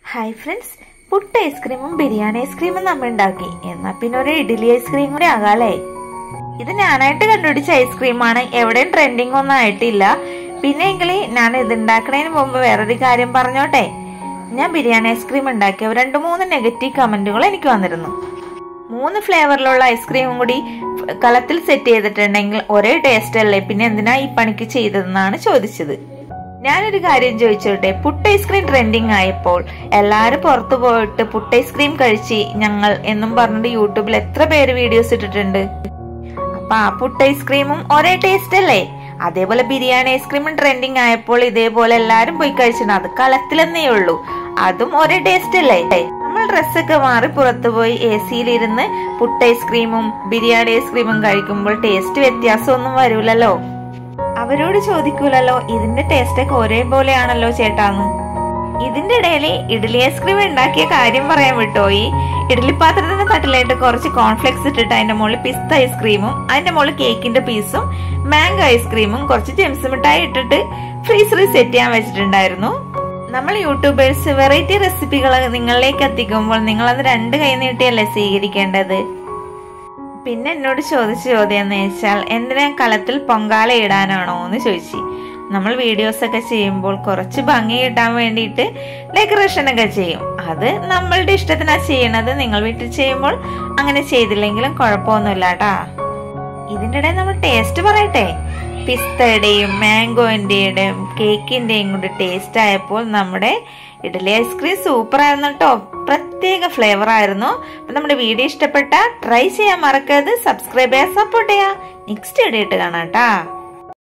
hi friends puttu ഐസ്ക്രീമും ബിരിയാണി ഐസ്ക്രീമും നമ്മൾ ഉണ്ടാക്കി എന്നാ പിന്നെ ഒരു ഇഡ്ഡലി ഐസ്ക്രീം കൂടി ആകാലേ ഇത് ഞാനായിട്ട് കണ്ടുപിടിച്ച ഐസ്ക്രീമാണ് എവിടെയും ട്രെൻഡിങ് ഒന്നും ആയിട്ടില്ല പിന്നെ എങ്കിൽ ഞാൻ ഇത് ഉണ്ടാക്കുന്നതിന് മുമ്പ് വേറൊരു കാര്യം പറഞ്ഞോട്ടെ ഞാൻ ബിരിയാണി ഐസ്ക്രീം ഉണ്ടാക്കിയ രണ്ട് മൂന്ന് നെഗറ്റീവ് കമന്റുകൾ എനിക്ക് വന്നിരുന്നു മൂന്ന് ഫ്ലേവറിലുള്ള ഐസ്ക്രീമും കൂടി കലത്തിൽ സെറ്റ് ചെയ്തിട്ടുണ്ടെങ്കിൽ ഒരേ ടേസ്റ്റ് അല്ലേ പിന്നെ എന്തിനാ ഈ പണിക്ക് ചെയ്തതെന്നാണ് ചോദിച്ചത് ഞാനൊരു കാര്യം ചോദിച്ചോട്ടെ പുട്ട് ഐസ്ക്രീം ട്രെൻഡിങ് ആയപ്പോൾ എല്ലാരും പുറത്തു പോയിട്ട് പുട്ട് ഐസ്ക്രീം കഴിച്ച് ഞങ്ങൾ എന്നും പറഞ്ഞിട്ട് യൂട്യൂബിൽ എത്ര പേര് വീഡിയോസ് ഇട്ടിട്ടുണ്ട് അപ്പൊ ആ പുട്ട് ഐസ്ക്രീമും ഒരേ ടേസ്റ്റ് അല്ലേ അതേപോലെ ബിരിയാണി ഐസ്ക്രീമും ട്രെൻഡിങ് ആയപ്പോൾ ഇതേപോലെ എല്ലാരും പോയി കഴിച്ചിട്ടുണ്ട് അത് കളത്തിലെന്നേ ഉള്ളൂ അതും ഒരേ ടേസ്റ്റ് അല്ലേ നമ്മൾ ഡ്രസ്സൊക്കെ മാറി പുറത്തു പോയി എ സിയിലിരുന്ന് പുട്ട് ഐസ്ക്രീമും ബിരിയാണി ഐസ്ക്രീമും കഴിക്കുമ്പോൾ ടേസ്റ്റ് വ്യത്യാസമൊന്നും വരൂലല്ലോ അവരോട് ചോദിക്കൂലല്ലോ ഇതിന്റെ ടേസ്റ്റ് ഒക്കെ ഒരേപോലെയാണല്ലോ ചേട്ടാന്ന് ഇതിന്റെ ഇടയിൽ ഇഡ്ഡലി ഐസ്ക്രീം ഉണ്ടാക്കിയ കാര്യം പറയാൻ വിട്ടോയി ഇഡ്ഡലി പാത്രത്തിന്റെ തട്ടിലായിട്ട് കുറച്ച് കോൺഫ്ലെക്സ് ഇട്ടിട്ട് അതിന്റെ മുകളിൽ പിസ്ത ഐസ്ക്രീമും അതിന്റെ മുകളിൽ കേക്കിന്റെ പീസും മാംഗോ ഐസ്ക്രീമും കുറച്ച് ജെംസ് മിഠായി ഇട്ടിട്ട് ഫ്രീസറിൽ സെറ്റ് ചെയ്യാൻ വെച്ചിട്ടുണ്ടായിരുന്നു നമ്മൾ യൂട്യൂബേഴ്സ് വെറൈറ്റി റെസിപ്പികൾ നിങ്ങളിലേക്ക് എത്തിക്കുമ്പോൾ നിങ്ങൾ അത് രണ്ട് കൈ നീട്ടിയല്ലേ സ്വീകരിക്കേണ്ടത് പിന്നെ എന്നോട് ചോദിച്ച ചോദ്യം എന്ന് വെച്ചാൽ എന്തിനാ കളത്തിൽ പൊങ്കാല ഇടാനാണോ എന്ന് ചോദിച്ചു നമ്മൾ വീഡിയോസ് ഒക്കെ ചെയ്യുമ്പോൾ കുറച്ച് ഭംഗി കിട്ടാൻ വേണ്ടിയിട്ട് ഡെക്കറേഷൻ ഒക്കെ ചെയ്യും അത് നമ്മളുടെ ഇഷ്ടത്തിനാ ചെയ്യണത് നിങ്ങൾ വീട്ടിൽ ചെയ്യുമ്പോൾ അങ്ങനെ ചെയ്തില്ലെങ്കിലും കുഴപ്പമൊന്നുമില്ല കേട്ടാ ഇതിൻ്റെ ഇടയിൽ നമ്മൾ ടേസ്റ്റ് പറയട്ടെ പിസ്തയുടെയും മാംഗോന്റെയും കേക്കിന്റെയും കൂടി ടേസ്റ്റ് ആയപ്പോൾ നമ്മുടെ ഇഡലി ഐസ്ക്രീം സൂപ്പർ ആയിരുന്നു കേട്ടോ പ്രത്യേക ഫ്ലേവർ ആയിരുന്നു അപ്പൊ നമ്മുടെ വീഡിയോ ഇഷ്ടപ്പെട്ട ട്രൈ ചെയ്യാൻ മറക്കരുത് സബ്സ്ക്രൈബ് ചെയ്യാൻ സപ്പോർട്ട് ചെയ്യാം നെക്സ്റ്റ് വീഡിയോ ഇട്ട് കാണാം കേട്ടാ